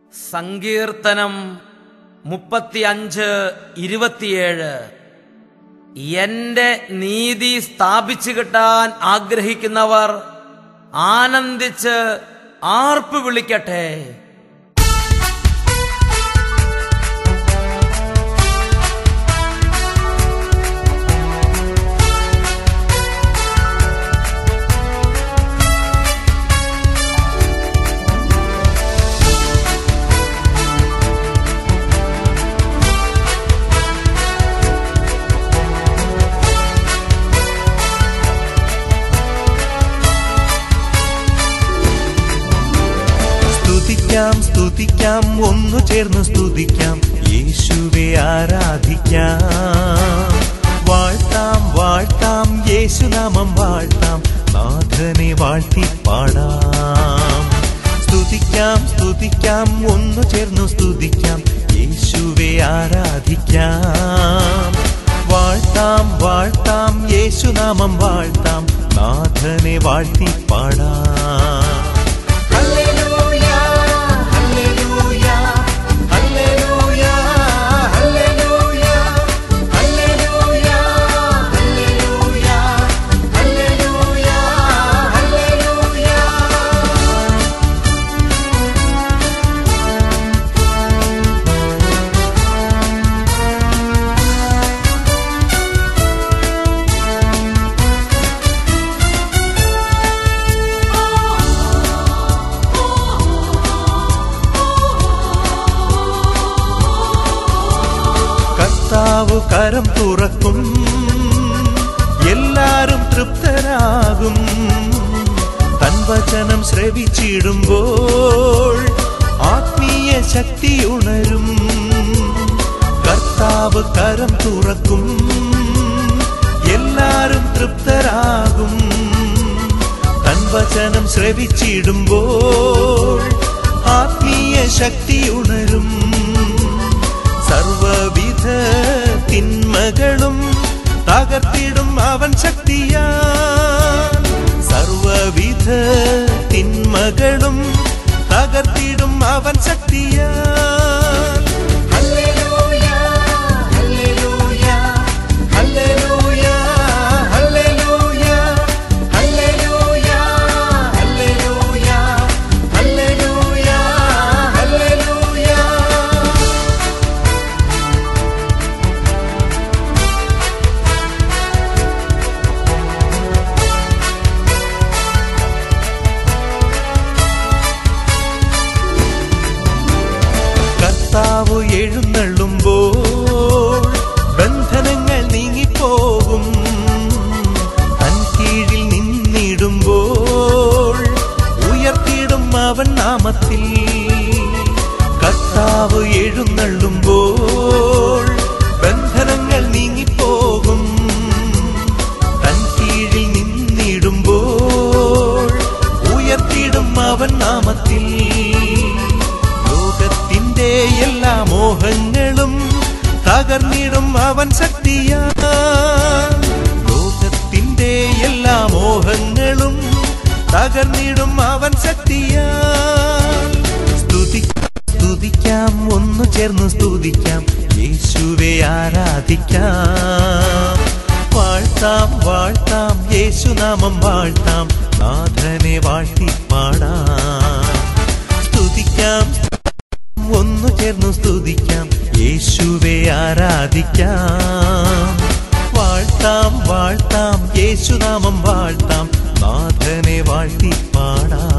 സങ്കീർത്തനം മുപ്പത്തിയഞ്ച് ഇരുപത്തിയേഴ് എന്റെ നീതി സ്ഥാപിച്ചു കിട്ടാൻ ആഗ്രഹിക്കുന്നവർ ആനന്ദിച്ച് ആർപ്പ് വിളിക്കട്ടെ സ്തുതിക്കാം സ്തുതിക്കാം ഒന്നു ചേർന്ന് സ്തുതിക്കാം യേശുവെ ആരാധിക്കാം വാഴ്ത്താം വാഴ്ത്താം യേശുനാമം വാഴ്ത്താം നാഥനെ വാഴ്ത്തി പാടാം സ്തുതിക്കാം സ്തുതിക്കാം ഒന്നു ചേർന്നു സ്തുതിക്കാം യേശുവെ ആരാധിക്കാം വാഴ്ത്താം വാഴ്ത്താം യേശുനാമം വാഴ്ത്താം നാഥനെ വാഴ്ത്തി പാടാം ഹല്ലേലൂയ ഹല്ലേലൂയ ഹല്ലേലൂയ ഹല്ലേലൂയ ഹല്ലേലൂയ ഹല്ലേലൂയ ഹല്ലേലൂയ ഹല്ലേലൂയ കർത്താവ് കരം തുറക്കും എല്ലാരും തൃപ്തരാകും തൻ വചനം ശ്രവിച്ചിടുമ്പോൾ ആത്മീയ ശക്തി ഉണരും കർത്താവ് കരം തുറക്കും എല്ലാരും തൃപ്തരാകും തൻ വചനം ശ്രവിച്ചിടുമ്പോൾ ആത്മീയ ശക്തി ഉണരും സർവവിധ തിന്മകളും തകർത്തിടും അവൻ ശക്തിയാ സർവവിധ തിന്മകളും തകർത്തിടും അവൻ ശക്തിയാ ഹല്ലേലൂയ ഹല്ലേലൂയ ഹല്ലേലൂയ ഹല്ലേലൂയ ഹല്ലേലൂയ ഹല്ലേലൂയ ഹല്ലേലൂയ ഹല്ലേലൂയ കർത്താവ് എഴുന്നള്ളുമ്പോൾ ബന്ധനങ്ങൾ നീങ്ങിപ്പോകും തൻ കീഴിൽ നിന്നിടുമ്പോൾ ഉയർത്തിയിടും അവൻ നാമത്തിൽ കർത്താവ് എഴുന്നള്ളുമ്പോൾ ബന്ധനങ്ങൾ നീങ്ങിപ്പോകും തൻ കീഴിൽ നിന്നിടുമ്പോൾ ഉയർത്തിയിടും അവൻ നാമത്തിൽ ലോകത്തിന്റെ എല്ലാ മോഹങ്ങളും തകർന്നിടും അവൻ ശക്തിയാ ലോകത്തിന്റെ എല്ലാ മോഹങ്ങളും തകർന്നിടും അവൻ ശക്തിയാ സ്തുതിക്കാം സ്തുതിക്കാം ഒന്നു ചേർന്ന് സ്തുതിക്കാം യേശുവെ ആരാധിക്കാം വാഴ്ത്താം വാഴ്ത്താം യേശുനാമം വാഴ്ത്താം നാഥനെ വാഴ്ത്തി പാടാം സ്തുതിക്കാം ഒന്നു ചേർന്നു സ്തുതിക്കാം യേശുവെ ആരാധിക്കാം വാഴ്ത്താം വാഴ്ത്താം യേശുനാമം വാഴ്ത്താം നാഥനെ വാഴ്ത്തി പാടാം